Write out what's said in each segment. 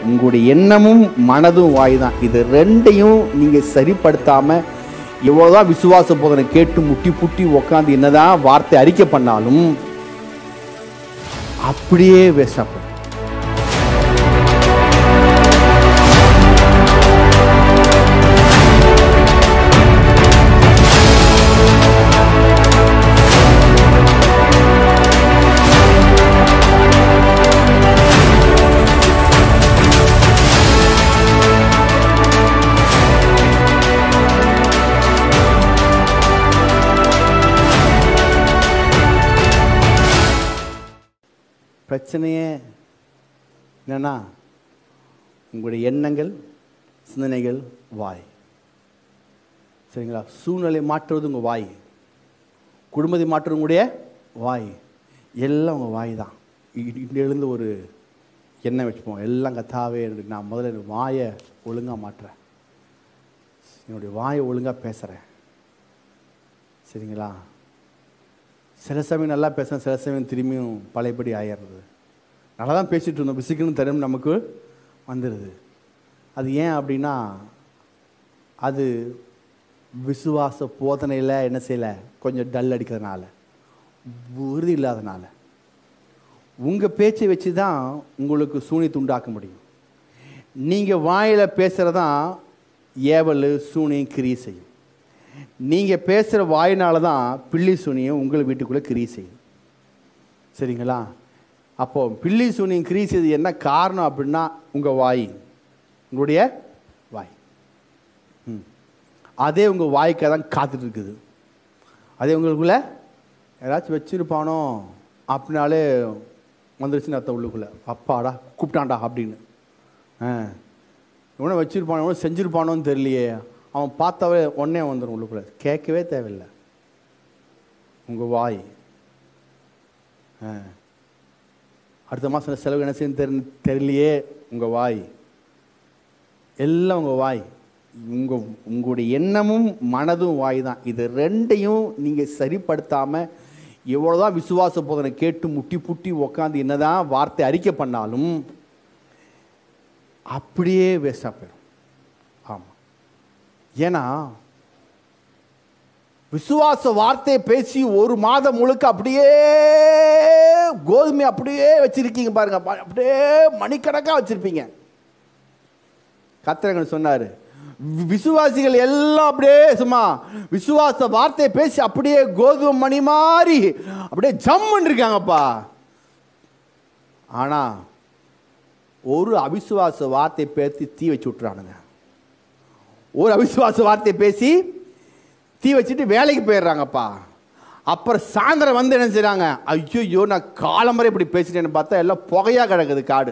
உங்களுடைய எண்ணமும் மனதும் வாய் தான் இது ரெண்டையும் நீங்க சரிப்படுத்தாம எவ்வளவுதான் விசுவாச போதனை கேட்டு முட்டி புட்டி உக்காந்து என்னதான் வார்த்தை அறிக்கை பண்ணாலும் அப்படியே வேஸ்டாப்படும் பிரச்சனையே என்னன்னா உங்களுடைய எண்ணங்கள் சிந்தனைகள் வாய் சரிங்களா சூழ்நிலை மாற்றுவது உங்கள் வாய் குடும்பத்தை மாற்றுறது உங்களுடைய வாய் எல்லாம் உங்கள் வாய் தான் இங்கே எழுந்து ஒரு எண்ணெய் வச்சுப்போம் எல்லாம் கத்தாவே இருக்கு நான் முதல்ல என் வாயை ஒழுங்காக மாற்றுறேன் என்னுடைய வாயை ஒழுங்காக பேசுகிறேன் சரிங்களா சில சமயம் நல்லா பேசுகிறேன் சில சமயம் திரும்பியும் பழையபடி ஆயிடுறது நல்லா தான் பேசிகிட்டு இருந்தோம் பிசிக்கணும் தரும் நமக்கு வந்துடுது அது ஏன் அப்படின்னா அது விசுவாச போதனையில் என்ன செய்யலை கொஞ்சம் டல் அடிக்கிறதுனால உறுதி இல்லாதனால உங்கள் பேச்சை வச்சு தான் உங்களுக்கு சூனியத்தை உண்டாக்க முடியும் நீங்கள் வாயில் பேசுகிறதான் ஏவல் சூனியம் கிரியை செய்யும் நீங்கள் பேசுகிற வாயினால தான் பில்லி சூனியம் உங்கள் வீட்டுக்குள்ளே கிரியை செய்யும் சரிங்களா அப்போ பில்லி சூனியம் கிரியை செய்து என்ன காரணம் அப்படின்னா உங்கள் வாய் உங்களுடைய வாய் ம் அதே உங்கள் வாய்க்காக தான் காத்துட்டு இருக்குது அதே உங்களுக்குள்ள யாராச்சும் வச்சிருப்பானோ அப்படின்னாலே வந்துருச்சுன்னு அர்த்தம் உள்ளுக்குள்ளே அப்பாடா கூப்பிட்டான்டா அப்படின்னு ஆ இவனை வச்சிருப்பானோ இவனை செஞ்சிருப்பானோன்னு தெரியலையே அவன் பார்த்தாவே உடனே வந்துடும் உள்ளுக்குள்ளே கேட்கவே தேவையில்லை உங்கள் வாய் ஆ அடுத்த மாதம் செலவு என்ன செய்யணும் தெரி தெரியலையே உங்கள் வாய் எல்லாம் உங்கள் வாய் உங்கள் உங்களுடைய எண்ணமும் மனதும் வாய் தான் இது ரெண்டையும் நீங்கள் சரிப்படுத்தாமல் எவ்வளோதான் விசுவாச போதனை கேட்டு முட்டி புட்டி உக்காந்து என்னதான் வார்த்தை அறிக்கை பண்ணாலும் அப்படியே வேஸ்டாக போயிடும் ஆமாம் ஏன்னா விசுவாச வார்த்தையை பேசி ஒரு மாதம் முழுக்க அப்படியே கோதுமை அப்படியே வச்சிருக்கீங்க பாருங்க பா- அப்படியே மணிக்கணக்காக வச்சிருப்பீங்க கத்திரங்கன் சொன்னார் விசுவாசிகள் எல்லாம் அப்படியே சும்மா விசுவாச வார்த்தையை பேசி அப்படியே கோதுமை மணி மாதிரி அப்படியே ஜம்முன்னு இருக்காங்கப்பா ஆனா ஒரு அவிசுவாச வார்த்தையை பேசி தீ வச்சு விட்டுறானுங்க ஒரு அவிசுவாச வார்த்தையை பேசி தீ வச்சுட்டு வேலைக்கு போயிடுறாங்கப்பா அப்புறம் சாயந்தரம் வந்து என்ன செய்றாங்க ஐயோ நான் காலம்பரை இப்படி பேசிட்டேன்னு பார்த்தா எல்லாம் புகையா கிடக்குது காடு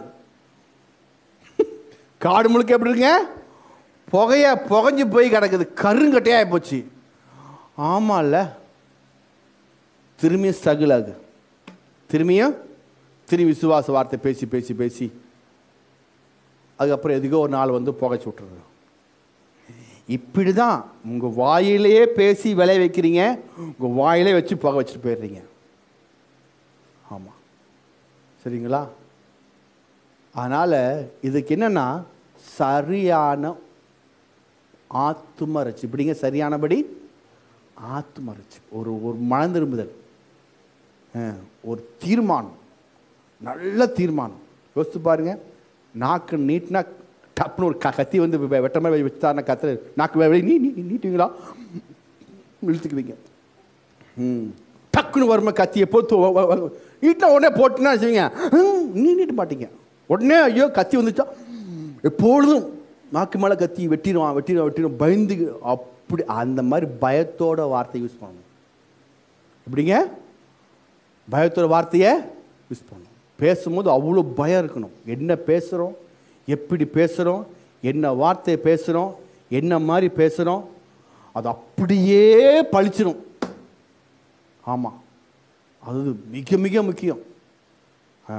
காடு முழுக்க எப்படி இருக்குங்க புகையா புகைஞ்சு போய் கிடக்குது கருங்கட்டையாக போச்சு ஆமாம்ல திரும்பியும் ஸ்ட்ரகிள் ஆகுது திரும்பியும் திரும்பி விசுவாச வார்த்தை பேசி பேசி பேசி அதுக்கப்புறம் எதுக்கோ ஒரு நாள் வந்து புகைச்சி விட்டுறது இப்படி தான் உங்கள் வாயிலேயே பேசி விளைய வைக்கிறீங்க உங்கள் வாயிலே வச்சு புகை வச்சுட்டு போயிடுறீங்க ஆமாம் சரிங்களா அதனால் இதுக்கு என்னென்னா சரியான ஆத்துமரட்சி இப்படிங்க சரியானபடி ஆத்துமரட்சி ஒரு ஒரு மனம் திரும்புதல் ஆ, ஒரு தீர்மானம் நல்ல தீர்மானம் யோசித்து பாருங்க நாக்கு நீட்டினா டப்புன்னு ஒரு க- கத்தி வந்து வெ- வெட்ட மாதிரி வச்சுட்டாருன்னா கத்து நாக்கு வெளியே நீ நீ நீ- நீட்டுவீங்களா இழுத்துக்குவீங்க ம் டக்குன்னு வருமா கத்தியை போட்டு வ- வ- வ- நீட்டினா உடனே போட்டுன்னா செய்வீங்க ஹம், நீ நீட்ட மாட்டீங்க உடனே ஐயோ கத்தி வந்துச்சா எப்பொழுதும் நாக்கு மேலே கத்தி வெட்டிடுவான் வெட்டிடுவான் வெட்டிடுவான் பயந்து அப்படி அந்த மாதிரி பயத்தோட வார்த்தை யூஸ் பண்ணணும் எப்படிங்க பயத்தோட வார்த்தையை யூஸ் பண்ணணும் பேசும்போது அவ்வளோ பயம் இருக்கணும் என்ன பேசுகிறோம் எப்படி பேசுகிறோம் என்ன வார்த்தையை பேசுகிறோம் என்ன மாதிரி பேசுகிறோம் அது அப்படியே பழிச்சிடும் ஆமாம் அது மிக மிக முக்கியம் ஆ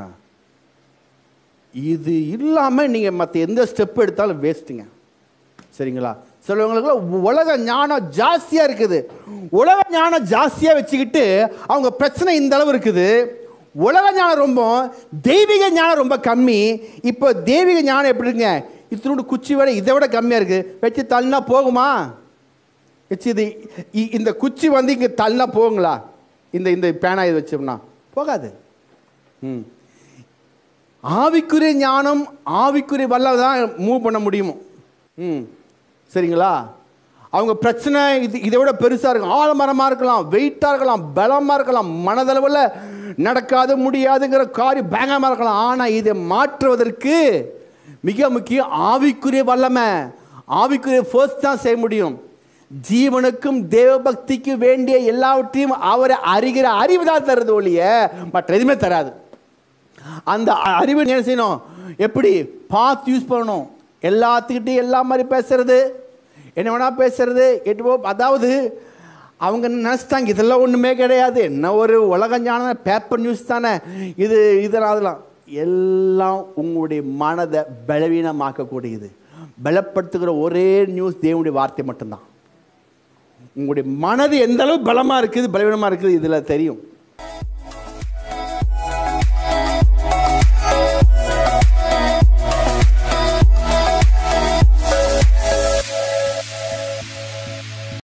இது இல்லாமல் நீங்கள் மற்ற எந்த ஸ்டெப் எடுத்தாலும் வேஸ்ட்டுங்க சரிங்களா சிலவங்களுக்கு உலக ஞானம் ஜாஸ்தியாக இருக்குது உலக ஞானம் ஜாஸ்தியாக வச்சுக்கிட்டு அவங்க பிரச்சனை இந்த அளவு இருக்குது உலக ஞானம் ரொம்ப தெய்வீக ஞானம் ரொம்ப கம்மி இப்போ தெய்வீக ஞானம் எப்படி இருக்குங்க இத்தினோட குச்சி விட இதை விட கம்மியாக இருக்குது வச்சு தள்ளினா போகுமா வச்சு இது இ- இந்த குச்சி வந்து இங்கே தள்ளினா போகுங்களா இந்த இந்த பேனா இது வச்சோம்னா போகாது ம் ஆவிக்குரிய ஞானம் ஆவிக்குரிய வல்ல தான் மூவ் பண்ண முடியும் ம் சரிங்களா அவங்க பிரச்சனை இது இதை விட பெருசாக இருக்கும் ஆலமரமாக இருக்கலாம் வெயிட்டாக இருக்கலாம் பலமாக இருக்கலாம் மனதளவில் நடக்காது முடியாதுங்கிற காரியம் பயங்கரமாக இருக்கலாம் ஆனால் இதை மாற்றுவதற்கு மிக முக்கியம் ஆவிக்குரிய வல்லமை ஆவிக்குரிய ஃபர்ஸ்ட் தான் செய்ய முடியும் ஜீவனுக்கும் தேவபக்திக்கு வேண்டிய எல்லாவற்றையும் அவரை அறிகிற அறிவு தான் தருது ஒழிய மற்ற எதுவுமே தராது அந்த அறிவு என்ன செய்யணும் எப்படி பார்த்து யூஸ் பண்ணணும் எல்லாத்துக்கிட்டையும் எல்லா மாதிரி பேசுறது என்ன வேணா பேசுறது எட்டு அதாவது அவங்க நினச்சிட்டாங்க இதெல்லாம் ஒன்றுமே கிடையாது என்ன ஒரு உலக ஞானம் பேப்பர் நியூஸ் தானே இது இதெல்லாம் அதெல்லாம் எல்லாம் உங்களுடைய மனதை பலவீனமாக்கக்கூடியது பலப்படுத்துகிற ஒரே நியூஸ் தேவனுடைய வார்த்தை மட்டும்தான் உங்களுடைய மனது எந்த அளவு பலமாக இருக்குது பலவீனமாக இருக்குது இதில் தெரியும்